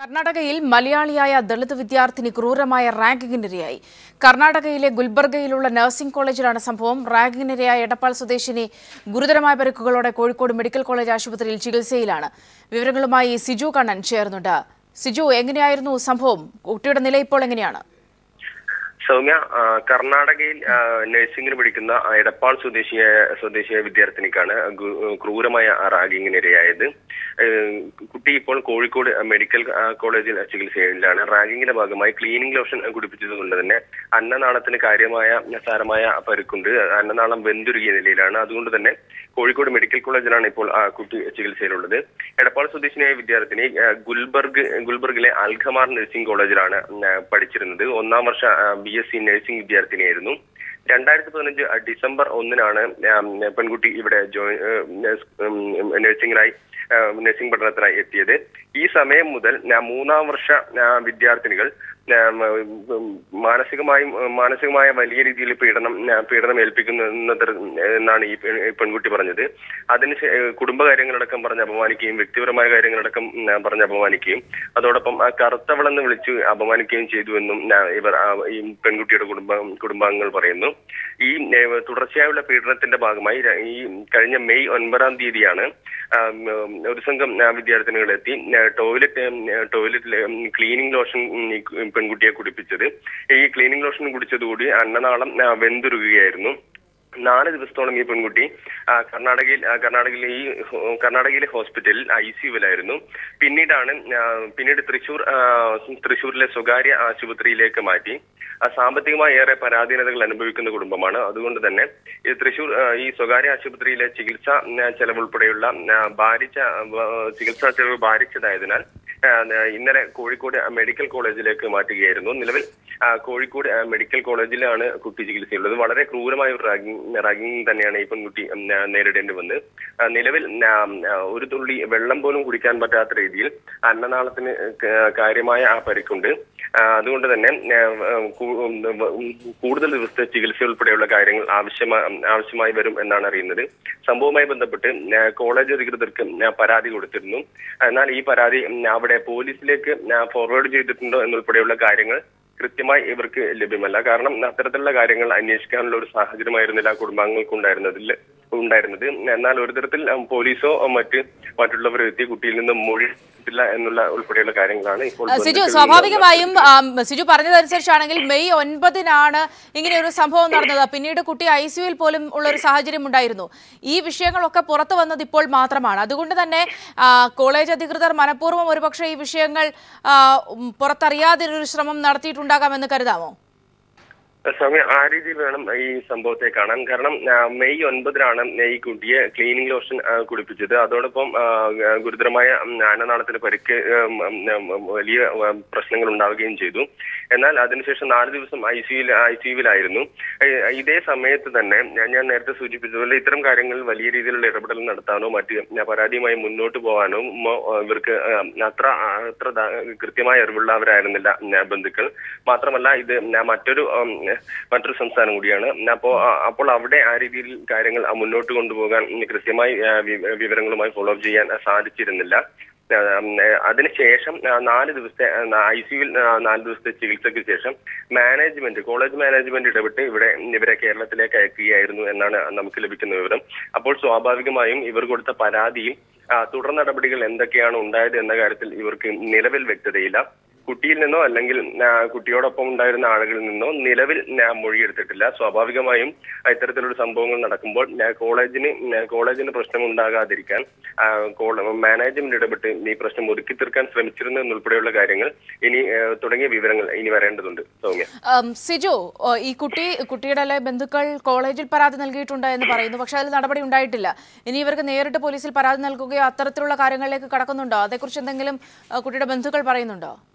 കർണാടകയിൽ മലയാളിയായ ദളിത് വിദ്യാർത്ഥിനി ക്രൂരമായ റാങ്കിങ്ങിനിരയായി കർണാടകയിലെ ഗുൽബർഗയിലുള്ള നഴ്സിംഗ് കോളേജിലാണ് സംഭവം റാങ്കിങ്ങിനിരയായ എടപ്പാൾ സ്വദേശിനി ഗുരുതരമായ പരിക്കുകളോടെ കോഴിക്കോട് മെഡിക്കൽ കോളേജ് ആശുപത്രിയിൽ ചികിത്സയിലാണ് വിവരങ്ങളുമായി സിജു കണ്ണൻ ചേർന്നുണ്ട് സിജു എങ്ങനെയായിരുന്നു സംഭവം കുട്ടിയുടെ നില ഇപ്പോൾ എങ്ങനെയാണ് സൗമ്യ ആ, കർണാടകയിൽ ആ, നഴ്സിംഗിന് പഠിക്കുന്ന ആ, എടപ്പാൾ സ്വദേശിയായ സ്വദേശിയായ വിദ്യാർത്ഥിനിക്കാണ് ഗു- ക്രൂരമായ റാഗിങ്ങിനിരയായത് ഏഹ്, കുട്ടി ഇപ്പോൾ കോഴിക്കോട് മെഡിക്കൽ ആ, കോളേജിൽ ചികിത്സയിലാണ് റാഗിങ്ങിന്റെ ഭാഗമായി ക്ലീനിങ് ലോഷൻ കുടിപ്പിച്ചത് കൊണ്ട് തന്നെ അന്നനാളത്തിന് കാര്യമായ സാരമായ പരുക്കുണ്ട് അന്നനാളം വെന്തുരുകിയ നിലയിലാണ് അതുകൊണ്ട് തന്നെ കോഴിക്കോട് മെഡിക്കൽ കോളേജിലാണ് ഇപ്പോൾ ആ കുട്ടി ചികിത്സയിലുള്ളത് എടപ്പാൾ സ്വദേശിനിയായ വിദ്യാർത്ഥിനി ആ, ഗുൽബർഗ് ഗുൽബർഗിലെ അൽഖമാർ നഴ്സിംഗ് കോളേജിലാണ് ആ, പഠിച്ചിരുന്നത് ഒന്നാം വർഷ ബി എസ് സി നഴ്സിംഗ് വിദ്യാർത്ഥിനിയായിരുന്നു രണ്ടായിരത്തി പതിനഞ്ച് ഡിസംബർ ഒന്നിനാണ് ആ, പെൺകുട്ടി ഇവിടെ ജോയിൻ നഴ്സിംഗിനായി നഴ്സിംഗ് പഠനത്തിനായി എത്തിയത് ഈ സമയം മുതൽ ആ, മൂന്നാം വർഷ ആ, വിദ്യാർത്ഥിനികൾ ആ, ഉം, മാനസികമായും മാനസികമായ വലിയ രീതിയിൽ പീഡനം ആ, പീഡനം ഏൽപ്പിക്കുന്നത് എന്നാണ് ഈ പെ- ഈ പെൺകുട്ടി പറഞ്ഞത് അതിന് ശേ- കുടുംബകാര്യങ്ങളടക്കം പറഞ്ഞ് അപമാനിക്കുകയും വ്യക്തിപരമായ കാര്യങ്ങളടക്കം ഉം, പറഞ്ഞ് അപമാനിക്കുകയും അതോടൊപ്പം ആ കറുത്തവളെന്ന് വിളിച്ച് അപമാനിക്കുകയും ചെയ്തു എന്നും ആ, ഇവർ ആ, ഈ പെൺകുട്ടിയുടെ കുടുംബ കുടുംബാംഗങ്ങൾ പറയുന്നു ഈ ഏ, തുടർച്ചയായുള്ള പീഡനത്തിന്റെ ഭാഗമായി ര- ഈ കഴിഞ്ഞ മെയ് ഒൻപതാം തീയതിയാണ് ആ, ഉം, ഒരു സംഘം ആ, വിദ്യാർത്ഥിനികൾ എത്തി ആ, ടോയ്ലറ്റ് ഉം, ടോയ്ലറ്റിൽ ഉം, ക്ലീനിങ് ലോഷൻ ഉം, ഈ കു- പെൺകുട്ടിയെ കുടിപ്പിച്ചത് ഈ ക്ലീനിങ് ലോഷൻ കുടിച്ചതുകൂടി അന്നനാളം ആ, വെന്തുരുകയായിരുന്നു നാല് ദിവസത്തോളം ഈ പെൺകുട്ടി ആ, കർണാടകയിൽ ആ, കർണാടകയിലെ ഈ ഹോ- കർണാടകയിലെ ഹോസ്പിറ്റലിൽ ഐ സിയുവിലായിരുന്നു പിന്നീടാണ് ആ, പിന്നീട് തൃശൂർ ആ, തൃശൂരിലെ സ്വകാര്യ ആശുപത്രിയിലേക്ക് മാറ്റി ആ, സാമ്പത്തികമായി ഏറെ പരാധീനതകൾ അനുഭവിക്കുന്ന കുടുംബമാണ് അതുകൊണ്ട് തന്നെ ഈ തൃശൂർ ആ, ഈ സ്വകാര്യ ആശുപത്രിയിലെ ചികിത്സ ആ, ചെലവുൾപ്പെടെയുള്ള ആ, ഭാരിച്ച ആ, ചികിത്സാ ചെലവ് ഭാരിച്ചതായതിനാൽ ആ, ഇന്നലെ കോഴിക്കോട് മെഡിക്കൽ കോളേജിലേക്ക് മാറ്റുകയായിരുന്നു നിലവിൽ ആ, കോഴിക്കോട് ആ, മെഡിക്കൽ കോളേജിലാണ് കുട്ടി ചികിത്സയുള്ളത് വളരെ ക്രൂരമായ ഒരു റാഗിങ് റാഗിങ് തന്നെയാണ് ഈ പെൺകുട്ടി ഉം, ആ, നേരിടേണ്ടി വന്നത് ആ, നിലവിൽ ആ, ആ, ഒരു തുള്ളി വെള്ളം പോലും കുടിക്കാൻ പറ്റാത്ത രീതിയിൽ അന്നനാളത്തിന് ക- കാര്യമായ ആ പരിക്കുണ്ട് ആ, അതുകൊണ്ട് തന്നെ ആ, ആ, കൂ- ഉം, ഉം, കൂടുതൽ ദിവസത്തെ ചികിത്സ ഉൾപ്പെടെയുള്ള കാര്യങ്ങൾ ആവശ്യമായി ആവശ്യമായി വരും എന്നാണ് അറിയുന്നത് സംഭവവുമായി ബന്ധപ്പെട്ട് ആ, കോളേജ് അധികൃതർക്ക് ആ, പരാതി കൊടുത്തിരുന്നു എന്നാൽ ഈ പരാതി ഉം, അവിടെ പോലീസിലേക്ക് ഫോർവേഡ് ചെയ്തിട്ടുണ്ടോ എന്നുൾപ്പെടെയുള്ള കാര്യങ്ങൾ കൃത്യമായി ഇവർക്ക് ലഭ്യമല്ല കാരണം അത്തരത്തിലുള്ള കാര്യങ്ങൾ അന്വേഷിക്കാനുള്ള ഒരു സാഹചര്യമായിരുന്നില്ല ആ കുടുംബാംഗങ്ങൾക്ക് ഉണ്ടായിരുന്നതിൽ ഉണ്ടായിരുന്നത് എന്നാൽ ഒരു തരത്തിൽ ഉം, പോലീസോ ഉം, മറ്റ് മറ്റുള്ളവരോ എത്തി കുട്ടിയിൽ നിന്ന് മൊഴി എടുത്തില്ല എന്നുള്ള ഉൾപ്പെടെയുള്ള കാര്യങ്ങളാണ് ഇപ്പോൾ ആ, സിജു ബന്ധുക്കളിൽ സ്വാഭാവികമായും ആം, സിജു പറഞ്ഞതനുസരിച്ചാണെങ്കിൽ മെയ് ഒൻപതിനാണ് ഇങ്ങനെ ഒരു സംഭവം നടന്നത് പിന്നീട് കുട്ടി ഐ സിയുയിൽ പോലും ഉള്ള ഒരു സാഹചര്യം ഉണ്ടായിരുന്നു ഈ വിഷയങ്ങളൊക്കെ പുറത്തു വന്നത് ഇപ്പോൾ മാത്രമാണ് അതുകൊണ്ട് തന്നെ ആ, കോളേജ് അധികൃതർ മനഃപൂർവ്വം ഒരുപക്ഷെ ഈ വിഷയങ്ങൾ ആ, ഉം, പുറത്തറിയാതെ ഒരു ശ്രമം നടത്തിയിട്ടുണ്ടാകാമെന്ന് കരുതാമോ സ്വാമി ആ രീതിയിൽ വേണം ഈ സംഭവത്തെ കാണാൻ കാരണം ആ, മെയ് ഒൻപതിനാണ് ഈ കുട്ടിയെ ക്ലീനിങ് ലോഷൻ ആ, കുടിപ്പിച്ചത് അതോടൊപ്പം ആ, ഗുരുതരമായ ഉം, അന്നനാളത്തിന് പരിക്ക് ഉം, ഉം, ഉം, വലിയ ഉം, പ്രശ്നങ്ങൾ ഉണ്ടാവുകയും ചെയ്തു എന്നാൽ അതിനുശേഷം നാല് ദിവസം ഐ സിയിൽ ഐ സിയുവിലായിരുന്നു ഇതേ സമയത്ത് തന്നെ ഞാൻ ഞാൻ നേരത്തെ സൂചിപ്പിച്ചതുപോലെ ഇത്തരം കാര്യങ്ങളിൽ വലിയ രീതിയിലുള്ള ഇടപെടൽ നടത്താനോ മറ്റ് ആ, പരാതിയുമായി മുന്നോട്ട് പോകാനോ മോ, ഇവർക്ക് ആ, അത്ര അത്ര ദാ- കൃത്യമായ അറിവുള്ളവരായിരുന്നില്ല ഉം, ബന്ധുക്കൾ മാത്രമല്ല ഇത് ഉം, മറ്റൊരു ഉം, മറ്റൊരു സംസ്ഥാനം കൂടിയാണ് അപ്പോൾ അപ്പോൾ അവിടെ ആ രീതിയിൽ കാര്യങ്ങൾ ആ, മുന്നോട്ട് കൊണ്ടുപോകാൻ ഉം, കൃത്യമായി ആ, വി- വിവരങ്ങളുമായി ഫോളോ അപ്പ് ചെയ്യാൻ ആ, സാധിച്ചിരുന്നില്ല ആ, ഉം, അതിനുശേഷം ആ, നാല് ദിവസത്തെ ഐ സിയുവിൽ നാല് ദിവസത്തെ ചികിത്സയ്ക്ക് ശേഷം മാനേജ്മെന്റ് കോളേജ് മാനേജ്മെന്റ് ഇടപെട്ട് ഇവിടെ ഇവരെ കേരളത്തിലേക്ക് അയക്കുകയായിരുന്നു എന്നാണ് നമുക്ക് ലഭിക്കുന്ന വിവരം അപ്പോൾ സ്വാഭാവികമായും ഇവർ കൊടുത്ത പരാതിയും ആ, തുടർ നടപടികൾ എന്തൊക്കെയാണ് ഉണ്ടായത് എന്ന കാര്യത്തിൽ ഇവർക്ക് നിലവിൽ വ്യക്തതയില്ല കുട്ടിയിൽ നിന്നോ അല്ലെങ്കിൽ ആ, കുട്ടിയോടൊപ്പം ഉണ്ടായിരുന്ന ആളുകളിൽ നിന്നോ നിലവിൽ ആ, മൊഴിയെടുത്തിട്ടില്ല സ്വാഭാവികമായും ഇത്തരത്തിലുള്ള സംഭവങ്ങൾ നടക്കുമ്പോൾ ആ, കോളേജിന് ആ, കോളേജിന് പ്രശ്നം ഉണ്ടാകാതിരിക്കാൻ ആ, കോള- മാനേജ്മെന്റ് ഇടപെട്ട് ഈ പ്രശ്നം ഒതുക്കി തീർക്കാൻ ശ്രമിച്ചിരുന്നു എന്നുൾപ്പെടെയുള്ള കാര്യങ്ങൾ ഇനി ആ, തുടങ്ങിയ വിവരങ്ങൾ ഇനി വരേണ്ടതുണ്ട് സൗമ്യ ഉം, സിജു ഓ, ഈ കുട്ടി കുട്ടിയുടെ അല്ലെ ബന്ധുക്കൾ കോളേജിൽ പരാതി നൽകിയിട്ടുണ്ട് എന്ന് പറയുന്നു പക്ഷെ അതിൽ നടപടി ഉണ്ടായിട്ടില്ല ഇനി ഇവർക്ക് നേരിട്ട് പോലീസിൽ പരാതി നൽകുകയോ അത്തരത്തിലുള്ള കാര്യങ്ങളിലേക്ക് കടക്കുന്നുണ്ടോ അതേക്കുറിച്ച് എന്തെങ്കിലും ആ, കുട്ടിയുടെ ബന്ധുക്കൾ പറയുന്നുണ്ടോ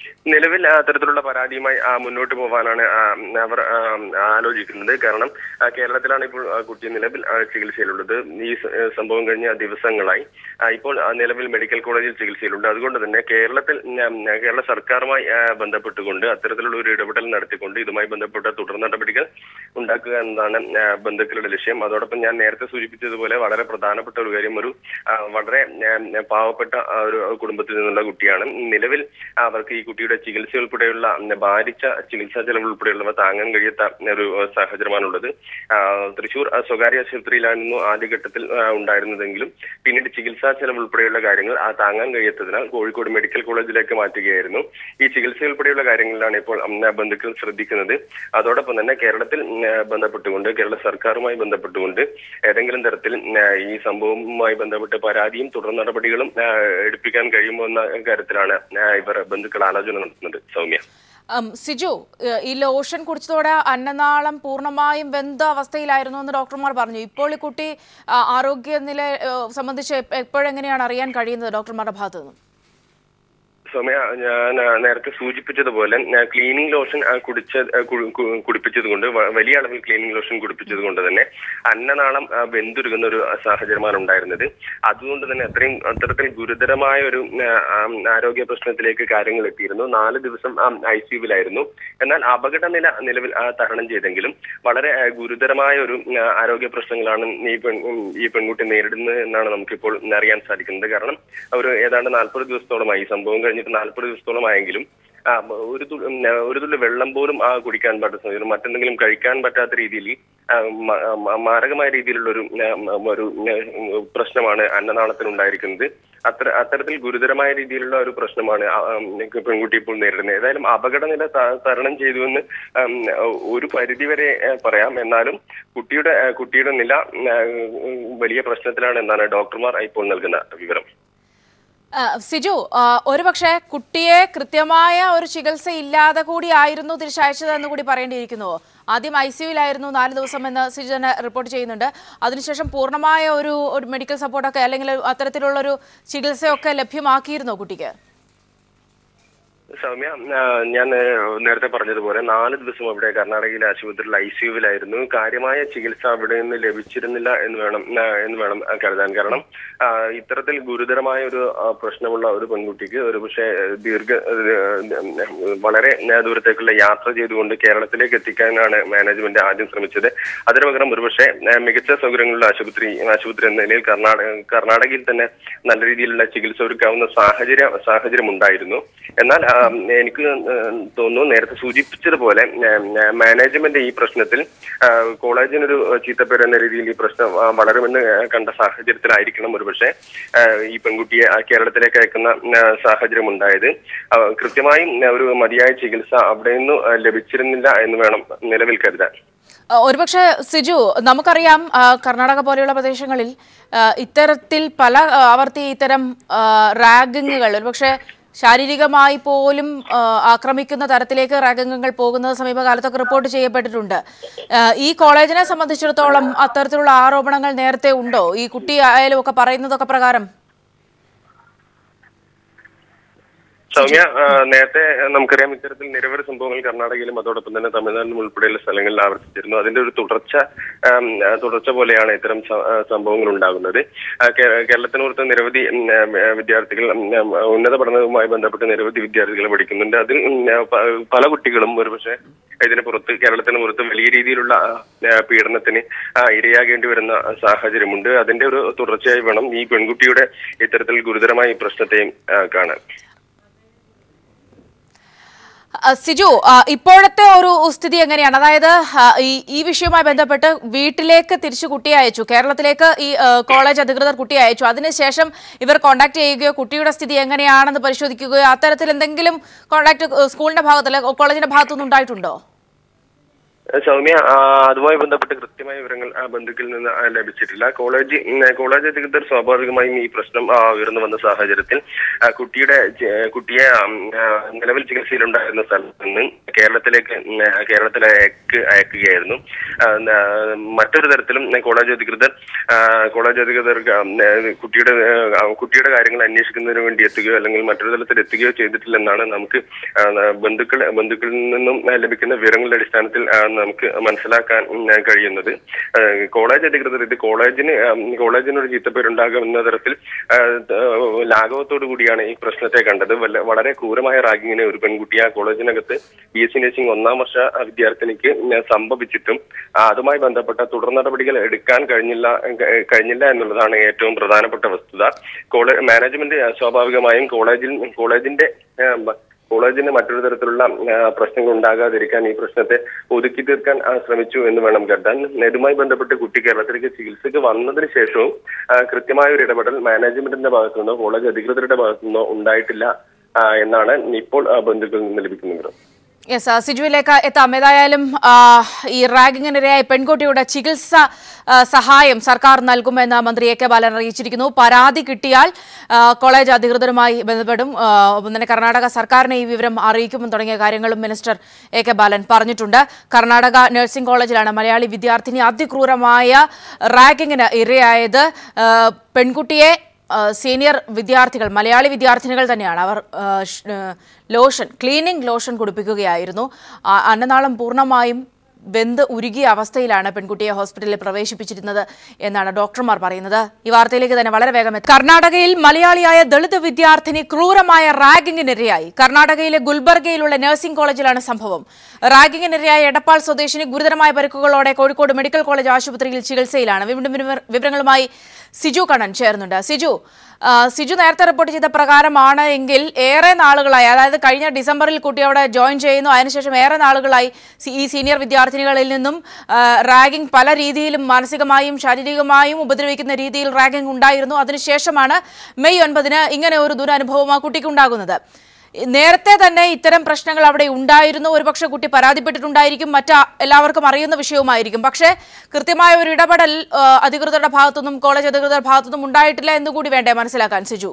നിലവിൽ അത്തരത്തിലുള്ള പരാതിയുമായി ആ, മുന്നോട്ട് പോകാനാണ് ആ, അവർ ആ, ആലോചിക്കുന്നത് കാരണം ആ, കേരളത്തിലാണ് ഇപ്പോൾ ആ, കുട്ടി നിലവിൽ ആ, ചികിത്സയിലുള്ളത് ഈ സ- ഏ, സംഭവം കഴിഞ്ഞ ദിവസങ്ങളായി ആ, ഇപ്പോൾ ആ, നിലവിൽ മെഡിക്കൽ കോളേജിൽ ചികിത്സയിലുണ്ട് അതുകൊണ്ട് തന്നെ കേരളത്തിൽ ഉം, കേരള സർക്കാരുമായി ആ, ബന്ധപ്പെട്ടുകൊണ്ട് അത്തരത്തിലുള്ള ഒരു ഇടപെടൽ നടത്തിക്കൊണ്ട് ഇതുമായി ബന്ധപ്പെട്ട തുടർ നടപടികൾ ഉണ്ടാക്കുക എന്നതാണ് ആ, ബന്ധുക്കളുടെ ലക്ഷ്യം അതോടൊപ്പം ഞാൻ നേരത്തെ സൂചിപ്പിച്ചതുപോലെ വളരെ പ്രധാനപ്പെട്ട ഒരു കാര്യം ഒരു ആ, വളരെ ആ, പാവപ്പെട്ട ആ, ഒരു കുടുംബത്തിൽ നിന്നുള്ള കുട്ടിയാണ് നിലവിൽ അവർക്ക് ഈ കുട്ടിയുടെ ചികിത്സ ഉൾപ്പെടെയുള്ള ഉം, ഭാരിച്ച ചികിത്സാ ചെലവ് ഉൾപ്പെടെയുള്ളവ താങ്ങാൻ കഴിയാത്ത ഒരു ആ, സാഹചര്യമാണുള്ളത് ആ, തൃശൂർ ആ, സ്വകാര്യ ആശുപത്രിയിലായിരുന്നു ആദ്യഘട്ടത്തിൽ ആ, ഉണ്ടായിരുന്നതെങ്കിലും പിന്നീട് ചികിത്സാ ചെലവ് ഉൾപ്പെടെയുള്ള കാര്യങ്ങൾ ആ താങ്ങാൻ കഴിയാത്തതിനാൽ കോഴിക്കോട് മെഡിക്കൽ കോളേജിലേക്ക് മാറ്റുകയായിരുന്നു ഈ ചികിത്സ ഉൾപ്പെടെയുള്ള കാര്യങ്ങളിലാണ് ഇപ്പോൾ ഉം, ബന്ധുക്കൾ ശ്രദ്ധിക്കുന്നത് അതോടൊപ്പം തന്നെ കേരളത്തിൽ ഉം, ബന്ധപ്പെട്ടുകൊണ്ട് കേരള സർക്കാരുമായി ബന്ധപ്പെട്ടുകൊണ്ട് ഏതെങ്കിലും തരത്തിൽ ഉം, ഈ സംഭവവുമായി ബന്ധപ്പെട്ട് പരാതിയും തുടർ നടപടികളും ആ, എടുപ്പിക്കാൻ കഴിയുമോ എന്ന കാര്യത്തിലാണ് ആ, ഇവർ ബന്ധുക്കൾ ആലോചന നടത്തുന്നത് സൗമ്യ ഉം, സിജു ഏഹ് ഈ ലോഷൻ കുടിച്ചതോടെ അന്നനാളം പൂർണ്ണമായും വെന്ത അവസ്ഥയിലായിരുന്നു എന്ന് ഡോക്ടർമാർ പറഞ്ഞു ഇപ്പോൾ ഈ കുട്ടി ആ, ആരോഗ്യനില ഏഹ് സംബന്ധിച്ച് എപ്പ- എപ്പോഴെങ്ങനെയാണ് അറിയാൻ കഴിയുന്നത് ഡോക്ടർമാരുടെ ഭാഗത്തു നിന്നും സൗമ്യ ഞാൻ ആ, നേരത്തെ സൂചിപ്പിച്ചതുപോലെ ആ, ക്ലീനിങ് ലോഷൻ ആ, കുടിച്ച ആ, കു- കു- കുടിപ്പിച്ചത് കൊണ്ട് വ- വലിയ അളവിൽ ക്ലീനിങ് ലോഷൻ കുടിപ്പിച്ചത് കൊണ്ട് തന്നെ അന്നനാളം ആ, വെന്തുരുകുന്ന ഒരു സാഹചര്യമാണ് ഉണ്ടായിരുന്നത് അതുകൊണ്ട് തന്നെ അത്രയും അത്തരത്തിൽ ഗുരുതരമായ ഒരു ആ, ആ, ആരോഗ്യ പ്രശ്നത്തിലേക്ക് കാര്യങ്ങൾ എത്തിയിരുന്നു നാല് ദിവസം ഐ സിയുവിലായിരുന്നു എന്നാൽ അപകടനില നിലവിൽ ആ, തരണം ചെയ്തെങ്കിലും വളരെ ആ, ഗുരുതരമായ ഒരു ആ, ആരോഗ്യ പ്രശ്നങ്ങളാണ് ഈ പെൺ ഉം, ഈ പെൺകുട്ടി നേരിടുന്നത് എന്നാണ് നമുക്കിപ്പോൾ അറിയാൻ സാധിക്കുന്നത് കാരണം ഒരു ഏതാണ്ട് നാൽപ്പത് ദിവസത്തോളമായി ഈ സംഭവം കഴിഞ്ഞിട്ട് നാൽപ്പത് ദിവസത്തോളമായെങ്കിലും ആ, ഒരു തുള്ളി ഉം, ഒരു തുള്ളി വെള്ളം പോലും ആ കുടിക്കാൻ പറ്റുന്ന മറ്റെന്തെങ്കിലും കഴിക്കാൻ പറ്റാത്ത രീതിയിൽ ആ, മ- മ- മാരകമായ രീതിയിലുള്ള ഒരു ഉം, ഒരു ഉം, പ്രശ്നമാണ് അന്നനാളത്തിൽ ഉണ്ടായിരിക്കുന്നത് അത്ര അത്തരത്തിൽ ഗുരുതരമായ രീതിയിലുള്ള ഒരു പ്രശ്നമാണ് ആ, ഉം, പെൺകുട്ടി ഇപ്പോൾ നേരിടുന്നത് ഏതായാലും അപകടനില ത- തരണം ചെയ്തു എന്ന് ഉം, ഒരു പരിധിവരെ ആ, പറയാം എന്നാലും കുട്ടിയുടെ ആ, കുട്ടിയുടെ നില ആ, ഉം, വലിയ പ്രശ്നത്തിലാണ് എന്നാണ് ഡോക്ടർമാർ ഇപ്പോൾ നൽകുന്ന വിവരം ആ, സിജു ആ, ഒരുപക്ഷെ കുട്ടിയെ കൃത്യമായ ഒരു ചികിത്സ ഇല്ലാതെ കൂടി ആയിരുന്നു തിരിച്ചയച്ചതെന്ന് കൂടി പറയേണ്ടിയിരിക്കുന്നുവോ ആദ്യം ഐ സിയുലായിരുന്നു നാല് ദിവസം എന്ന് സിജു തന്നെ റിപ്പോർട്ട് ചെയ്യുന്നുണ്ട് അതിനുശേഷം പൂർണ്ണമായ ഒരു ഒരു മെഡിക്കൽ സപ്പോർട്ടൊക്കെ അല്ലെങ്കിൽ അത്തരത്തിലുള്ള ഒരു ചികിത്സയൊക്കെ ലഭ്യമാക്കിയിരുന്നോ കുട്ടിക്ക് സൗമ്യ ആ, ഞാൻ ആ, നേരത്തെ പറഞ്ഞതുപോലെ നാല് ദിവസം അവിടെ കർണാടകയിലെ ആശുപത്രിയിൽ ഐ സിയുവിലായിരുന്നു കാര്യമായ ചികിത്സ അവിടെ നിന്ന് ലഭിച്ചിരുന്നില്ല എന്ന് വേണം ആ, എന്ന് വേണം കരുതാൻ കാരണം ആ, ഇത്തരത്തിൽ ഗുരുതരമായ ഒരു ആ, പ്രശ്നമുള്ള ഒരു പെൺകുട്ടിക്ക് ഒരു പക്ഷേ ദീർഘ ആ, വളരെ ദൂരത്തേക്കുള്ള യാത്ര ചെയ്തുകൊണ്ട് കേരളത്തിലേക്ക് എത്തിക്കാനാണ് മാനേജ്മെന്റ് ആദ്യം ശ്രമിച്ചത് അതിനു പകരം ഒരുപക്ഷെ ആ, മികച്ച സൗകര്യങ്ങളുള്ള ആശുപത്രി ആശുപത്രി എന്ന നിലയിൽ കർണാടക കർണാടകയിൽ തന്നെ നല്ല രീതിയിലുള്ള ചികിത്സ ഒരുക്കാവുന്ന സാഹചര്യ സാഹചര്യം ഉണ്ടായിരുന്നു എന്നാൽ ആ, എനിക്ക് തോന്നുന്നു നേരത്തെ സൂചിപ്പിച്ചതുപോലെ ആ, മാനേജ്മെന്റ് ഈ പ്രശ്നത്തിൽ ആ, കോളേജിനൊരു ചീത്തപ്പേര് എന്ന രീതിയിൽ ഈ പ്രശ്നം ആ, വളരുമെന്ന് കണ്ട സാഹചര്യത്തിലായിരിക്കണം ഒരുപക്ഷെ ആ, ഈ പെൺകുട്ടിയെ ആ, കേരളത്തിലേക്ക് അയക്കുന്ന ആ, സാഹചര്യം ഉണ്ടായത് ആ, കൃത്യമായും ആ, ഒരു മതിയായ ചികിത്സ അവിടെ നിന്ന് ആ, ലഭിച്ചിരുന്നില്ല എന്ന് വേണം നിലവിൽ കരുതാൻ ആ, ഒരുപക്ഷെ സിജു നമുക്കറിയാം ആ, കർണാടക പോലെയുള്ള പ്രദേശങ്ങളിൽ ആ, ഇത്തരത്തിൽ പല ആ, ആവർത്തി ഇത്തരം ആ, റാഗിങ്ങുകൾ ഒരുപക്ഷെ ശാരീരികമായി പോലും ആ, ആക്രമിക്കുന്ന തരത്തിലേക്ക് റാഗിങ്ങുകൾ പോകുന്നത് സമീപകാലത്തൊക്കെ റിപ്പോർട്ട് ചെയ്യപ്പെട്ടിട്ടുണ്ട് ആ, ഈ കോളേജിനെ സംബന്ധിച്ചിടത്തോളം അത്തരത്തിലുള്ള ആരോപണങ്ങൾ നേരത്തെ ഉണ്ടോ ഈ കുട്ടി ആയാലും ഒക്കെ പറയുന്നതൊക്കെ പ്രകാരം സൗമ്യ ആ, നേരത്തെ നമുക്കറിയാം ഇത്തരത്തിൽ നിരവധി സംഭവങ്ങൾ കർണാടകയിലും അതോടൊപ്പം തന്നെ തമിഴ്നാട്ടിലും ഉൾപ്പെടെയുള്ള സ്ഥലങ്ങളിൽ ആവർത്തിച്ചിരുന്നു അതിന്റെ ഒരു തുടർച്ച ആം, ആ, തുടർച്ച പോലെയാണ് ഇത്തരം സ- ആ, സംഭവങ്ങൾ ഉണ്ടാകുന്നത് ആ, കേ- കേരളത്തിന് പുറത്ത് നിരവധി ഉം, ആ, വിദ്യാർത്ഥികൾ ഉം, ആ, ഉന്നത പഠനവുമായി ബന്ധപ്പെട്ട് നിരവധി വിദ്യാർത്ഥികൾ പഠിക്കുന്നുണ്ട് അതിൽ ഉം, ആ, പ- പല കുട്ടികളും ഒരുപക്ഷെ ഇതിന് പുറത്ത് കേരളത്തിന് പുറത്ത് വലിയ രീതിയിലുള്ള ആ, ആ, പീഡനത്തിന് ആ, ഇരയാകേണ്ടി വരുന്ന സാഹചര്യമുണ്ട് അതിന്റെ ഒരു തുടർച്ചയായി വേണം ഈ പെൺകുട്ടിയുടെ ഇത്തരത്തിൽ ഗുരുതരമായ ഈ പ്രശ്നത്തെയും ആ, കാണാൻ ആ, സിജു ആ, ഇപ്പോഴത്തെ ഒരു സ്ഥിതി എങ്ങനെയാണ് അതായത് ആ, ഈ ഈ വിഷയവുമായി ബന്ധപ്പെട്ട് വീട്ടിലേക്ക് തിരിച്ചു കുട്ടിയെ അയച്ചു കേരളത്തിലേക്ക് ഈ ആ, കോളേജ് അധികൃതർ കുട്ടിയെ അയച്ചു അതിനുശേഷം ഇവർ കോൺടാക്ട് ചെയ്യുകയോ കുട്ടിയുടെ സ്ഥിതി എങ്ങനെയാണെന്ന് പരിശോധിക്കുകയോ അത്തരത്തിൽ എന്തെങ്കിലും കോൺടാക്ട് സ്കൂളിന്റെ ഭാഗത്ത് അല്ലെങ്കിൽ കോളേജിന്റെ ഭാഗത്തുനിന്ന് ഉണ്ടായിട്ടുണ്ടോ സൗമ്യ ആ, അതുമായി ബന്ധപ്പെട്ട് കൃത്യമായ വിവരങ്ങൾ ആ, ബന്ധുക്കളിൽ നിന്ന് ആ, ലഭിച്ചിട്ടില്ല കോളേജ് ഉം, കോളേജ് അധികൃതർ സ്വാഭാവികമായും ഈ പ്രശ്നം ആ, ഉയർന്നു വന്ന സാഹചര്യത്തിൽ ആ, കുട്ടിയുടെ ചെ- കുട്ടിയെ ഉം, ആ, നിലവിൽ ചികിത്സയിലുണ്ടായിരുന്ന സ്ഥലത്ത് നിന്ന് കേരളത്തിലേക്ക് ഉം, ആ, കേരളത്തിലേക്ക് അയക്കുകയായിരുന്നു ആ, ആ, മറ്റൊരു തരത്തിലും കോളേജ് അധികൃതർ ആ, കോളേജ് അധികൃതർക്ക് ആ, കുട്ടിയുടെ ആ, കുട്ടിയുടെ കാര്യങ്ങൾ അന്വേഷിക്കുന്നതിന് വേണ്ടി എത്തുകയോ അല്ലെങ്കിൽ മറ്റൊരു തലത്തിൽ എത്തുകയോ ചെയ്തിട്ടില്ലെന്നാണ് നമുക്ക് ആ, ബന്ധുക്കൾ ബന്ധുക്കളിൽ നിന്നും ആ, ലഭിക്കുന്ന വിവരങ്ങളുടെ അടിസ്ഥാനത്തിൽ ആ, നമുക്ക് മനസ്സിലാക്കാൻ ഉം, കഴിയുന്നത് ആ, കോളേജ് അധികൃതർ ഇത് കോളേജിന് ആ, കോളേജിനൊരു ചീത്തപ്പേരുണ്ടാകുമെന്ന തരത്തിൽ ആ, ത- ലാഘവത്തോടു കൂടിയാണ് ഈ പ്രശ്നത്തെ കണ്ടത് വല്ല- വളരെ ക്രൂരമായ റാഗിങ്ങിനെ ഒരു പെൺകുട്ടി ആ കോളേജിനകത്ത് ബി എസ് സി നഴ്സിംഗ് ഒന്നാം വർഷ വിദ്യാർത്ഥിനിക്ക് സംഭവിച്ചിട്ടും ആ, അതുമായി ബന്ധപ്പെട്ട തുടർ നടപടികൾ എടുക്കാൻ കഴിഞ്ഞില്ല ക- കഴിഞ്ഞില്ല എന്നുള്ളതാണ് ഏറ്റവും പ്രധാനപ്പെട്ട വസ്തുത കോളേജ് മാനേജ്മെന്റ് ആ, സ്വാഭാവികമായും കോളേജിൽ കോളേജിന്റെ ആ, ബ- കോളേജിന് മറ്റൊരു തരത്തിലുള്ള ആ, പ്രശ്നങ്ങൾ ഉണ്ടാകാതിരിക്കാൻ ഈ പ്രശ്നത്തെ ഒതുക്കി തീർക്കാൻ ആ, ശ്രമിച്ചു എന്ന് വേണം കരുതാൻ ഇതുമായി ബന്ധപ്പെട്ട് കുട്ടി കേരളത്തിലേക്ക് ചികിത്സയ്ക്ക് വന്നതിന് ശേഷവും ആ, കൃത്യമായ ഒരു ഇടപെടൽ മാനേജ്മെന്റിന്റെ ഭാഗത്തു നിന്നോ കോളേജ് അധികൃതരുടെ ഭാഗത്തു നിന്നോ ഉണ്ടായിട്ടില്ല ആ, എന്നാണ് ഇപ്പോൾ ആ, ബന്ധുക്കളിൽ നിന്ന് ലഭിക്കുന്ന വിവരം യെസ് സിജുവിലേക്ക് എത്താം ഏതായാലും ആ, ഈ റാഗിങ്ങിനിരയായ പെൺകുട്ടിയുടെ ചികിത്സ ആ, സഹായം സർക്കാർ നൽകുമെന്ന് മന്ത്രി എ കെ ബാലൻ അറിയിച്ചിരിക്കുന്നു പരാതി കിട്ടിയാൽ ആ, കോളേജ് അധികൃതരുമായി ബന്ധപ്പെടും ആ, ഒപ്പം തന്നെ കർണാടക സർക്കാരിനെ ഈ വിവരം അറിയിക്കുമെന്ന് തുടങ്ങിയ കാര്യങ്ങളും മിനിസ്റ്റർ എ കെ ബാലൻ പറഞ്ഞിട്ടുണ്ട് കർണാടക നഴ്സിംഗ് കോളേജിലാണ് മലയാളി വിദ്യാർത്ഥിനി അതിക്രൂരമായ റാഗിങ്ങിന് ഇരയായത് ആ, പെൺകുട്ടിയെ ആ, സീനിയർ വിദ്യാർത്ഥികൾ മലയാളി വിദ്യാർത്ഥിനികൾ തന്നെയാണ് അവർ ആ, ഷ്- ആ, ലോഷൻ ക്ലീനിങ് ലോഷൻ കുടിപ്പിക്കുകയായിരുന്നു ആ, അന്നനാളം പൂർണ്ണമായും വെന്ത് ഉരുകിയ അവസ്ഥയിലാണ് പെൺകുട്ടിയെ ഹോസ്പിറ്റലിൽ പ്രവേശിപ്പിച്ചിരുന്നത് എന്നാണ് ഡോക്ടർമാർ പറയുന്നത് ഈ വാർത്തയിലേക്ക് തന്നെ വളരെ വേഗം എത്താം. കർണാടകയിൽ മലയാളിയായ ദളിത് വിദ്യാർത്ഥിനി ക്രൂരമായ റാഗിങ്ങിനിരയായി കർണാടകയിലെ ഗുൽബർഗയിലുള്ള നഴ്സിംഗ് കോളേജിലാണ് സംഭവം റാഗിങ്ങിനിരയായ എടപ്പാൾ സ്വദേശിനി ഗുരുതരമായ പരിക്കുകളോടെ കോഴിക്കോട് മെഡിക്കൽ കോളേജ് ആശുപത്രിയിൽ ചികിത്സയിലാണ് വീണ്ടും വിവര- വിവരങ്ങളുമായി സിജു കണ്ണൻ ചേർന്നുണ്ട് സിജു ആ, സിജു നേരത്തെ റിപ്പോർട്ട് ചെയ്ത പ്രകാരമാണ് എങ്കിൽ ഏറെ നാളുകളായി അതായത് കഴിഞ്ഞ ഡിസംബറിൽ കുട്ടി അവിടെ ജോയിൻ ചെയ്യുന്നു അതിനുശേഷം ഏറെ നാളുകളായി സി- ഈ സീനിയർ വിദ്യാർത്ഥിനികളിൽ നിന്നും റാഗിംഗ് പല രീതിയിലും മാനസികമായും ശാരീരികമായും ഉപദ്രവിക്കുന്ന രീതിയിൽ റാഗിംഗ് ഉണ്ടായിരുന്നു അതിനുശേഷമാണ് മെയ് ഒൻപതിന് ഇങ്ങനെ ഒരു ദുരനുഭവം ആ കുട്ടിക്ക് ഉണ്ടാകുന്നത് നേരത്തെ തന്നെ ഇത്തരം പ്രശ്നങ്ങൾ അവിടെ ഉണ്ടായിരുന്നു ഒരുപക്ഷെ കുട്ടി പരാതിപ്പെട്ടിട്ടുണ്ടായിരിക്കും മറ്റ് എല്ലാവർക്കും അറിയുന്ന വിഷയവുമായിരിക്കും പക്ഷേ കൃത്യമായ ഒരു ഇടപെടൽ ആ, അധികൃതരുടെ ഭാഗത്തുനിന്നും കോളേജ് അധികൃതരുടെ ഭാഗത്തുനിന്നും ഉണ്ടായിട്ടില്ല എന്നുകൂടി വേണ്ടേ മനസ്സിലാക്കാൻ സിജു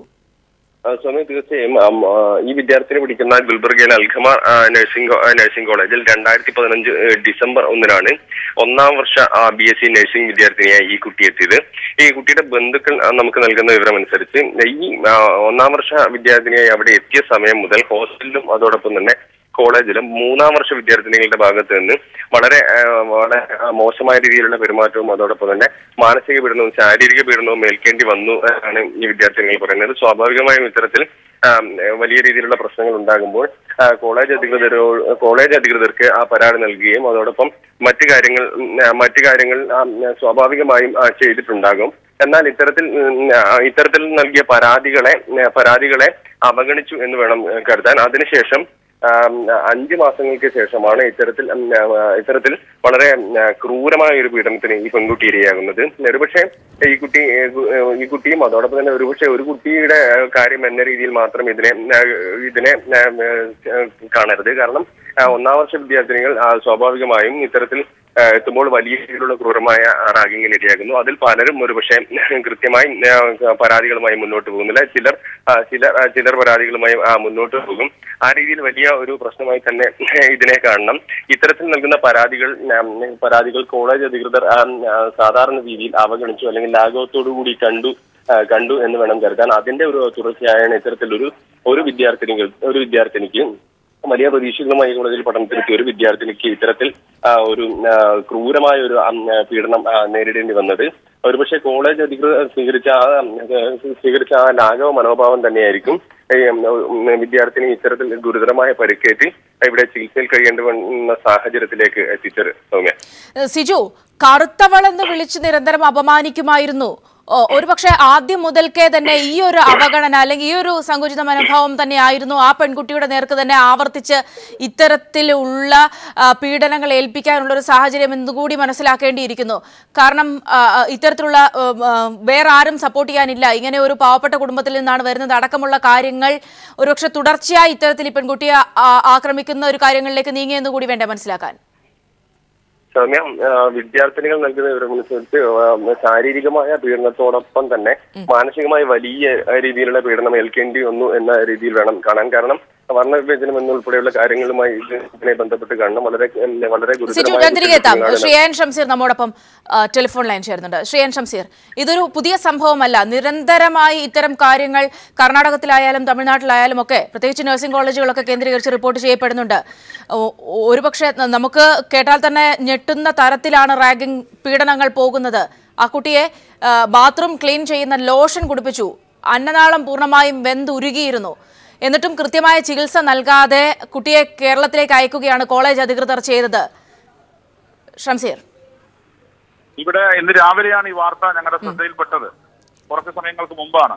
ആ, സ്വാമി തീർച്ചയായും ആം, ആ, ഈ വിദ്യാർത്ഥിനി പഠിക്കുന്ന ഗുൽബർഗയിലെ അൽഖമാർ ആ, നഴ്സിംഗ് കോ- ആ, നഴ്സിംഗ് കോളേജിൽ രണ്ടായിരത്തി പതിനഞ്ച് ഏ, ഡിസംബർ ഒന്നിനാണ് ഒന്നാം വർഷ ബി എസ് സി നഴ്സിംഗ് വിദ്യാർത്ഥിനിയായി ഈ കുട്ടി എത്തിയത് ഈ കുട്ടിയുടെ ബന്ധുക്കൾ ആ, നമുക്ക് നൽകുന്ന വിവരം അനുസരിച്ച് ഈ ആ, ഒന്നാം വർഷ വിദ്യാർത്ഥിനിയായി അവിടെ എത്തിയ സമയം മുതൽ ഹോസ്റ്റലിലും അതോടൊപ്പം തന്നെ കോളേജിലും മൂന്നാം വർഷ വിദ്യാർത്ഥിനികളുടെ ഭാഗത്ത് നിന്ന് വളരെ ആ, വളരെ ആ, മോശമായ രീതിയിലുള്ള പെരുമാറ്റവും അതോടൊപ്പം തന്നെ മാനസിക പീഡനവും ശാരീരിക പീഡനവും ഏൽക്കേണ്ടി വന്നു എന്നാണ് ഈ വിദ്യാർത്ഥിനികൾ പറയുന്നത് സ്വാഭാവികമായും ഇത്തരത്തിൽ ആ, വലിയ രീതിയിലുള്ള പ്രശ്നങ്ങൾ ഉണ്ടാകുമ്പോൾ ആ, കോളേജ് അധികൃതരോ കോളേജ് അധികൃതർക്ക് ആ പരാതി നൽകുകയും അതോടൊപ്പം മറ്റു കാര്യങ്ങൾ ഉം, ആ, മറ്റു കാര്യങ്ങൾ ആ, സ്വാഭാവികമായും ആ, ചെയ്തിട്ടുണ്ടാകും എന്നാൽ ഇത്തരത്തിൽ ഉം, ആ, ഇത്തരത്തിൽ നൽകിയ പരാതികളെ ഉം, പരാതികളെ അവഗണിച്ചു എന്ന് വേണം ഏഹ്, കരുതാൻ അതിനുശേഷം ആം, അഞ്ച് മാസങ്ങൾക്ക് ശേഷമാണ് ഇത്തരത്തിൽ ഉം, ആ, ഇത്തരത്തിൽ വളരെ ഉം, ആ, ക്രൂരമായ ഒരു പീഡനത്തിന് ഈ പെൺകുട്ടി ഇരയാകുന്നത് ഒരുപക്ഷെ ഈ കുട്ടി ഏഹ്, ഗു- ഏഹ്, ഈ കുട്ടിയും അതോടൊപ്പം തന്നെ ഒരുപക്ഷെ ഒരു കുട്ടിയുടെ ഏഹ്, കാര്യം എന്ന രീതിയിൽ മാത്രം ഇതിനെ ആ, ഇതിനെ ആ, ഏഹ്, കാണരുത് കാരണം ആ, ഒന്നാം വർഷ വിദ്യാർത്ഥിനികൾ ആ, സ്വാഭാവികമായും ഇത്തരത്തിൽ ആ, എത്തുമ്പോൾ വലിയ രീതിയിലുള്ള ക്രൂരമായ റാഗിങ്ങിന് ഇരയാകുന്നു അതിൽ പലരും ഒരുപക്ഷെ കൃത്യമായി ആ, പരാതികളുമായി മുന്നോട്ട് പോകുന്നില്ല ചിലർ ആ, ചിലർ ആ, ചിലർ പരാതികളുമായി ആ, മുന്നോട്ട് പോകും ആ രീതിയിൽ വലിയ ഒരു പ്രശ്നമായി തന്നെ ഇതിനെ കാണണം ഇത്തരത്തിൽ നൽകുന്ന പരാതികൾ ആ, പരാതികൾ കോളേജ് അധികൃതർ ആ, ആ, സാധാരണ രീതിയിൽ അവഗണിച്ചു അല്ലെങ്കിൽ ലാഘവത്തോടു കൂടി കണ്ടു ആ, കണ്ടു എന്ന് വേണം കരുതാൻ അതിന്റെ ഒരു തുടർച്ചയായാണ് ഇത്തരത്തിലൊരു ഒരു വിദ്യാർത്ഥിനികൾ ഒരു വിദ്യാർത്ഥിനിക്ക് വലിയ പ്രതീക്ഷകളുമായി കോളേജിൽ പഠനത്തിലെത്തിയ ഒരു വിദ്യാർത്ഥിനിക്ക് ഇത്തരത്തിൽ ആ, ഒരു ആ, ക്രൂരമായ ഒരു ആ, പീഡനം ആ, നേരിടേണ്ടി വന്നത് ഒരുപക്ഷെ കോളേജ് അധികൃതർ സ്വീകരിച്ച ആ ആ, സ്വീകരിച്ച ആ ലാഘവ മനോഭാവം തന്നെയായിരിക്കും ഈ, ഉം, വിദ്യാർത്ഥിനി ഇത്തരത്തിൽ ഗുരുതരമായ പരിക്കേറ്റ് ഇവിടെ ചികിത്സയിൽ കഴിയേണ്ടി വന്ന സാഹചര്യത്തിലേക്ക് എത്തിച്ചത് സൗമ്യ സിജു കറുത്തവളെന്ന് വിളിച്ച് നിരന്തരം അപമാനിക്കുമായിരുന്നു ഓ, ഒരുപക്ഷെ ആദ്യം മുതൽക്കേ തന്നെ ഈ ഒരു അവഗണന അല്ലെങ്കിൽ ഈ ഒരു സങ്കുചിത മനോഭാവം തന്നെ ആയിരുന്നു ആ പെൺകുട്ടിയുടെ നേർക്ക് തന്നെ ആവർത്തിച്ച് ഇത്തരത്തിലുള്ള ആ, പീഡനങ്ങൾ ഏൽപ്പിക്കാനുള്ള ഒരു സാഹചര്യം എന്നുകൂടി മനസ്സിലാക്കേണ്ടിയിരിക്കുന്നു കാരണം ആ, ആ, ഇത്തരത്തിലുള്ള ഉം, ആ, വേറെ ആരും സപ്പോർട്ട് ചെയ്യാനില്ല ഇങ്ങനെ ഒരു പാവപ്പെട്ട കുടുംബത്തിൽ നിന്നാണ് വരുന്നത് അടക്കമുള്ള കാര്യങ്ങൾ ഒരുപക്ഷെ തുടർച്ചയായി ഇത്തരത്തിൽ ഈ പെൺകുട്ടിയെ ആ, ആക്രമിക്കുന്ന ഒരു കാര്യങ്ങളിലേക്ക് നീങ്ങിയെന്ന് കൂടി വേണ്ടേ മനസ്സിലാക്കാൻ സൗമ്യ ആ, വിദ്യാർത്ഥിനികൾ നൽകുന്ന വിവരമനുസരിച്ച് ആ, ശാരീരികമായ പീഡനത്തോടൊപ്പം തന്നെ മാനസികമായ വലിയ ആ, രീതിയിലുള്ള പീഡനം ഏൽക്കേണ്ടി വന്നു എന്ന രീതിയിൽ വേണം കാണാൻ കാരണം വർണ്ണവിവേചനം എന്നുൾപ്പെടെയുള്ള കാര്യങ്ങളുമായി ഇത് ഇതിനെ ബന്ധപ്പെട്ട് കാണണം വളരെ വളരെ സിജു ഗുരുതരമായ ഞാൻ തിരികെ എത്താം കുറ്റകൃത്യങ്ങളാണ് ശ്രീയാൻ ഷംസീർ നമ്മോടൊപ്പം ആ, ടെലിഫോൺ ലൈൻ ചേരുന്നുണ്ട് ശ്രീയാൻ ഷംസീർ ഇതൊരു പുതിയ സംഭവമല്ല നിരന്തരമായി ഇത്തരം കാര്യങ്ങൾ കർണാടകത്തിലായാലും തമിഴ്നാട്ടിലായാലും ഒക്കെ പ്രത്യേകിച്ച് നഴ്സിംഗ് കോളേജുകളൊക്കെ കേന്ദ്രീകരിച്ച് റിപ്പോർട്ട് ചെയ്യപ്പെടുന്നുണ്ട് ഒ- ഒരുപക്ഷെ ന- നമുക്ക് കേട്ടാൽ തന്നെ ഞെട്ടുന്ന തരത്തിലാണ് റാഗിംഗ് പീഡനങ്ങൾ പോകുന്നത് ആ കുട്ടിയെ ആ, ബാത്റൂം ക്ലീൻ ചെയ്യുന്ന ലോഷൻ കുടിപ്പിച്ചു അന്നനാളം പൂർണ്ണമായും വെന്തുരുകിയിരുന്നു എന്നിട്ടും കൃത്യമായ ചികിത്സ നൽകാതെ കുട്ടിയെ കേരളത്തിലേക്ക് അയക്കുകയാണ് കോളേജ് അധികൃതർ ചെയ്തത് ഷംസീർ ഇവിടെ ഇന്ന് രാവിലെയാണ് ഈ വാർത്ത ഞങ്ങളുടെ ശ്രദ്ധയിൽപ്പെട്ടത് കുറച്ച് സമയങ്ങൾക്ക് മുമ്പാണ്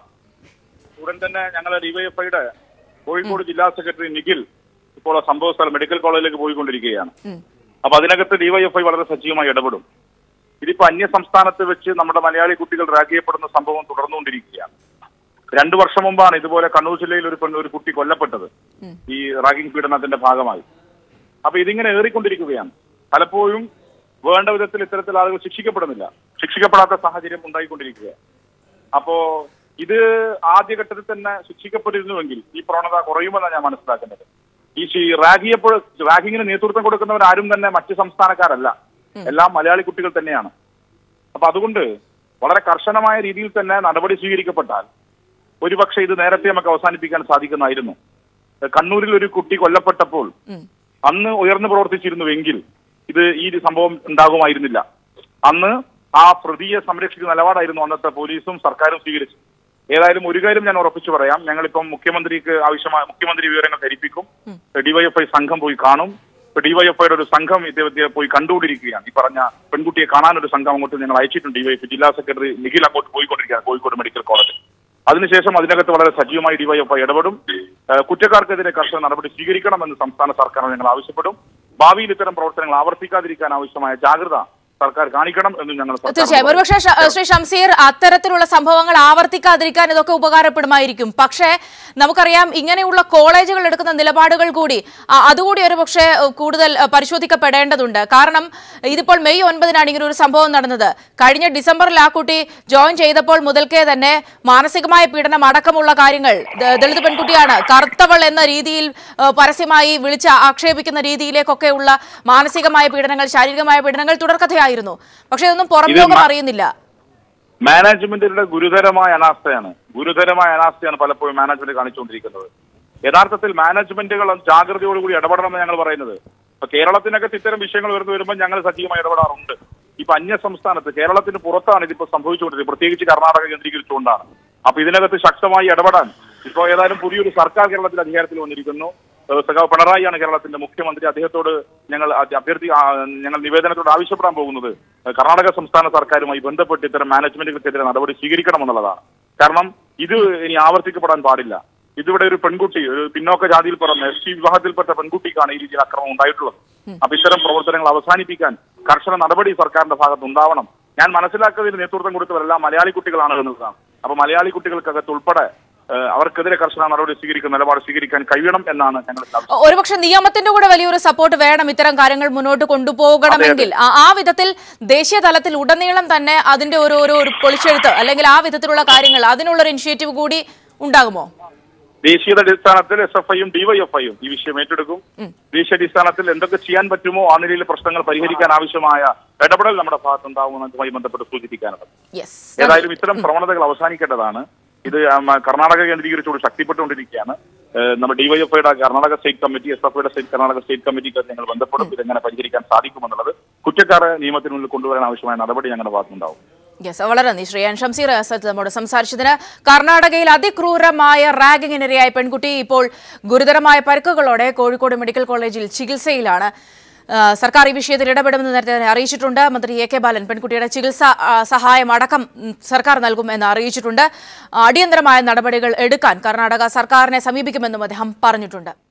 ഉടൻ തന്നെ ഞങ്ങൾ ഡിവൈഎഫ്ഐയുടെ കോഴിക്കോട് ജില്ലാ സെക്രട്ടറി നിഖിൽ ഇപ്പോൾ ആ സംഭവ സ്ഥലം മെഡിക്കൽ കോളേജിലേക്ക് പോയിക്കൊണ്ടിരിക്കുകയാണ് അപ്പൊ അതിനകത്ത് ഡിവൈഎഫ്ഐ വളരെ സജീവമായി ഇടപെടും ഇതിപ്പോ അന്യ സംസ്ഥാനത്ത് വെച്ച് നമ്മുടെ മലയാളി കുട്ടികൾ റാഗ് ചെയ്യപ്പെടുന്ന സംഭവം തുടർന്നുകൊണ്ടിരിക്കുകയാണ് രണ്ടു വർഷം മുമ്പാണ് ഇതുപോലെ കണ്ണൂർ ജില്ലയിൽ ഒരു പെണ്ണ് ഒരു കുട്ടി കൊല്ലപ്പെട്ടത് ഈ റാഗിംഗ് പീഡനത്തിന്റെ ഭാഗമായി അപ്പൊ ഇതിങ്ങനെ ഏറിക്കൊണ്ടിരിക്കുകയാണ് പലപ്പോഴും വേണ്ട വിധത്തിൽ ഇത്തരത്തിൽ ആളുകൾ ശിക്ഷിക്കപ്പെടുന്നില്ല ശിക്ഷിക്കപ്പെടാത്ത സാഹചര്യം ഉണ്ടായിക്കൊണ്ടിരിക്കുക അപ്പോ ഇത് ആദ്യഘട്ടത്തിൽ തന്നെ ശിക്ഷിക്കപ്പെട്ടിരുന്നുവെങ്കിൽ ഈ പ്രവണത കുറയുമെന്നാണ് ഞാൻ മനസ്സിലാക്കുന്നത് ഈ ശി- റാഗിയപ്പോൾ റാഗിങ്ങിന് നേതൃത്വം കൊടുക്കുന്നവർ ആരും തന്നെ മറ്റ് സംസ്ഥാനക്കാരല്ല എല്ലാം മലയാളി കുട്ടികൾ തന്നെയാണ് അപ്പൊ അതുകൊണ്ട് വളരെ കർശനമായ രീതിയിൽ തന്നെ നടപടി സ്വീകരിക്കപ്പെട്ടാൽ ഒരുപക്ഷെ ഇത് നേരത്തെ നമുക്ക് അവസാനിപ്പിക്കാൻ സാധിക്കുന്നതായിരുന്നു കണ്ണൂരിൽ ഒരു കുട്ടി കൊല്ലപ്പെട്ടപ്പോൾ അന്ന് ഉയർന്നു പ്രവർത്തിച്ചിരുന്നുവെങ്കിൽ ഇത് ഈ ഒരു സംഭവം ഉണ്ടാകുമായിരുന്നില്ല അന്ന് ആ പ്രതിയെ സംരക്ഷിക്കുന്ന നിലപാടായിരുന്നു അന്നത്തെ പോലീസും സർക്കാരും സ്വീകരിച്ചത് ഏതായാലും ഒരു കാര്യം ഞാൻ ഉറപ്പിച്ചു പറയാം ഞങ്ങളിപ്പം മുഖ്യമന്ത്രിക്ക് ആവശ്യമായ മുഖ്യമന്ത്രി വിവരങ്ങൾ ധരിപ്പിക്കും ഡിവൈഎഫ്ഐ സംഘം പോയി കാണും ഇപ്പൊ ഡിവൈഎഫ്ഐയുടെ ഒരു സംഘം ഇദ്ദേഹത്തെ പോയി കണ്ടുകൊണ്ടിരിക്കുകയാണ് ഈ പറഞ്ഞ പെൺകുട്ടിയെ കാണാൻ ഒരു സംഘം അങ്ങോട്ട് ഞങ്ങൾ അയച്ചിട്ടുണ്ട് ഡിവൈഎഫ് ജില്ലാ സെക്രട്ടറി നിഖിൽ അങ്ങോട്ട് പോയിക്കൊണ്ടിരിക്കുകയാണ് കോഴിക്കോട് മെഡിക്കൽ കോളേജിൽ അതിനുശേഷം അതിനകത്ത് വളരെ സജീവമായി ഡിവൈഎഫ്ഐ ഇടപെടും ഏഹ് കുറ്റക്കാർക്കെതിരെ കർശന നടപടി സ്വീകരിക്കണമെന്ന് സംസ്ഥാന സർക്കാർ ഞങ്ങൾ ആവശ്യപ്പെടും ഭാവിയിൽ ഇത്തരം പ്രവർത്തനങ്ങൾ ആവർത്തിക്കാതിരിക്കാൻ ആവശ്യമായ ജാഗ്രത സർക്കാർ കാണിക്കണം എന്നും ഞങ്ങൾ സർക്കാരിനോട് തീർച്ചയായും ഒരുപക്ഷെ ഷ- ശ്രീ ഷംസീർ അത്തരത്തിലുള്ള സംഭവങ്ങൾ ആവർത്തിക്കാതിരിക്കാൻ ഇതൊക്കെ ഉപകാരപ്പെടുമായിരിക്കും പക്ഷേ നമുക്കറിയാം ഇങ്ങനെയുള്ള കോളേജുകൾ എടുക്കുന്ന നിലപാടുകൾ കൂടി അ- അതുകൂടി ഒരു പക്ഷേ കൂടുതൽ അ, പരിശോധിക്കപ്പെടേണ്ടതുണ്ട് കാരണം ഇതിപ്പോൾ മെയ് ഒൻപതിനാണ് ഇങ്ങനെ ഒരു സംഭവം നടന്നത് കഴിഞ്ഞ ഡിസംബറിൽ ആ കുട്ടി ജോയിൻ ചെയ്തപ്പോൾ മുതൽക്കേ തന്നെ മാനസികമായ പീഡനം അടക്കമുള്ള കാര്യങ്ങൾ ദ- ദളിത് പെൺകുട്ടിയാണ് കറുത്തവൾ എന്ന രീതിയിൽ അ, പരസ്യമായി വിളിച്ച് ആക്ഷേപിക്കുന്ന രീതിയിലേക്കൊക്കെയുള്ള മാനസികമായ പീഡനങ്ങൾ ശാരീരികമായ പീഡനങ്ങൾ തുടർക്കഥയായിരുന്നു പക്ഷെ ഇതൊന്നും പുറം ഇത് ലോകം മ- അറിയുന്നില്ല മാനേജ്മെന്റിന്റെ ഗുരുതരമായ അനാസ്ഥയാണ് ഗുരുതരമായ അനാസ്ഥയാണ് പലപ്പോഴും മാനേജ്മെന്റ് കാണിച്ചുകൊണ്ടിരിക്കുന്നത് യഥാർത്ഥത്തിൽ മാനേജ്മെന്റുകൾ ജാഗ്രതയോടുകൂടി ഇടപെടണമെന്ന് ഞങ്ങൾ പറയുന്നത് ഇപ്പൊ കേരളത്തിനകത്ത് ഇത്തരം വിഷയങ്ങൾ ഉയർന്നു വരുമ്പോൾ ഞങ്ങൾ സജീവമായി ഇടപെടാറുണ്ട് ഇപ്പൊ അന്യ സംസ്ഥാനത്ത് കേരളത്തിന് പുറത്താണ് ഇതിപ്പോ സംഭവിച്ചുകൊണ്ടിരിക്കുന്നത് പ്രത്യേകിച്ച് കർണാടക കേന്ദ്രീകരിച്ചുകൊണ്ടാണ് അപ്പൊ ഇതിനകത്ത് ശക്തമായി ഇടപെടാൻ ഇപ്പോ ഏതായാലും പുതിയൊരു സർക്കാർ കേരളത്തിൽ അധികാരത്തിൽ വന്നിരിക്കുന്നു ഏഹ് സഖാവ് പിണറായിയാണ് കേരളത്തിന്റെ മുഖ്യമന്ത്രി അദ്ദേഹത്തോട് ഞങ്ങൾ അഭ്യ- അഭ്യർത്ഥി ആ, ഞങ്ങൾ നിവേദനത്തോട് ആവശ്യപ്പെടാൻ പോകുന്നത് ഏഹ് കർണാടക സംസ്ഥാന സർക്കാരുമായി ബന്ധപ്പെട്ട് ഇത്തരം മാനേജ്മെന്റുകൾക്കെതിരെ നടപടി സ്വീകരിക്കണമെന്നുള്ളതാണ് കാരണം ഇത് ഇനി ആവർത്തിക്കപ്പെടാൻ പാടില്ല ഇതിവിടെ ഒരു പെൺകുട്ടി ഒരു പിന്നോക്ക ജാതിയിൽ പറഞ്ഞ എസ് ടി വിവാഹത്തിൽപ്പെട്ട പെൺകുട്ടിക്കാണ് ഈ രീതിയിൽ അക്രമം ഉണ്ടായിട്ടുള്ളത് അപ്പൊ ഇത്തരം പ്രവർത്തനങ്ങൾ അവസാനിപ്പിക്കാൻ കർശന നടപടി സർക്കാരിന്റെ ഭാഗത്ത് ഉണ്ടാവണം ഞാൻ മനസ്സിലാക്കുന്നതിന് നേതൃത്വം കൊടുത്തവരെല്ലാം മലയാളി കുട്ടികളാണ് എന്നതാണ് അപ്പൊ മലയാളി കുട്ടികൾക്കകത്ത് ഉൾപ്പെടെ ഏഹ് അവർക്കെതിരെ കർശന നടപടി സ്വീകരിക്കുന്ന നിലപാട് സ്വീകരിക്കാൻ കഴിയണം എന്നാണ് ഞങ്ങൾ ആവശ്യം ഒരുപക്ഷെ നിയമത്തിന്റെ കൂടെ വലിയൊരു സപ്പോർട്ട് വേണം ഇത്തരം കാര്യങ്ങൾ മുന്നോട്ട് കൊണ്ടുപോകണമെങ്കിൽ ആ- ആ വിധത്തിൽ ദേശീയ തലത്തിൽ ഉടനീളം തന്നെ അതിന്റെ ഒരു ഒരു ഒരു പൊളിച്ചെഴുത്ത് അല്ലെങ്കിൽ ആ വിധത്തിലുള്ള കാര്യങ്ങൾ അതിനുള്ള ഒരു ഇനിഷ്യേറ്റീവ് കൂടി ഉണ്ടാകുമോ ദേശീയ അടിസ്ഥാനത്തിൽ എസ് എഫ് ഐയും ഡിവൈഎഫ്ഐയും ഈ വിഷയം ഏറ്റെടുക്കും ദേശീയ അടിസ്ഥാനത്തിൽ എന്തൊക്കെ ചെയ്യാൻ പറ്റുമോ ആ നിലയിൽ പ്രശ്നങ്ങൾ പരിഹരിക്കാൻ ആവശ്യമായ ഇടപെടൽ നമ്മുടെ ഭാഗത്തുണ്ടാകുമെന്നതുമായി ബന്ധപ്പെട്ട് സൂചിപ്പിക്കാനുള്ളത് യെസ് ഏതായാലും ഇത്തരം പ്രവണതകൾ അവസാനിക്കേണ്ടതാണ് ഇത് ഉം, കർണാടക കേന്ദ്രീകരിച്ചുകൊണ്ട് ശക്തിപ്പെട്ടുകൊണ്ടിരിക്കുകയാണ് ഏഹ് നമ്മുടെ ഡിവൈഎഫ്ഐയുടെ Karnataka state committee S F ഐയുടെ സ്റ്റേറ്റ് കർണാടക സ്റ്റേറ്റ് കമ്മിറ്റിക്ക് ഞങ്ങൾ ബന്ധപ്പെടും ഇതെങ്ങനെ പരിഹരിക്കാൻ സാധിക്കുമെന്നുള്ളത് കുറ്റക്കാരെ നിയമത്തിന് മുന്നിൽ കൊണ്ടുവരാൻ ആവശ്യമായ നടപടി ഞങ്ങളുടെ ഭാഗത്തുണ്ടാവും യെസ് വളരെ നന്ദി ശ്രീ അൻ ഷംസീർ അസത്ത് നമ്മോട് സംസാരിച്ചതിന് കർണാടകയിൽ അതിക്രൂരമായ റാഗിങ്ങിനിരയായ പെൺകുട്ടി ഇപ്പോൾ ഗുരുതരമായ പരിക്കുകളോടെ കോഴിക്കോട് മെഡിക്കൽ കോളേജിൽ ചികിത്സയിലാണ് ആ, സർക്കാർ ഈ വിഷയത്തിൽ ഇടപെടുമെന്ന് നേരത്തെ തന്നെ അറിയിച്ചിട്ടുണ്ട് മന്ത്രി എ കെ ബാലൻ പെൺകുട്ടിയുടെ ചികിത്സ ആ, സഹായം അടക്കം ഉം, സർക്കാർ നൽകുമെന്ന് അറിയിച്ചിട്ടുണ്ട് അടിയന്തരമായ നടപടികൾ എടുക്കാൻ കർണാടക സർക്കാരിനെ സമീപിക്കുമെന്നും അദ്ദേഹം പറഞ്ഞിട്ടുണ്ട്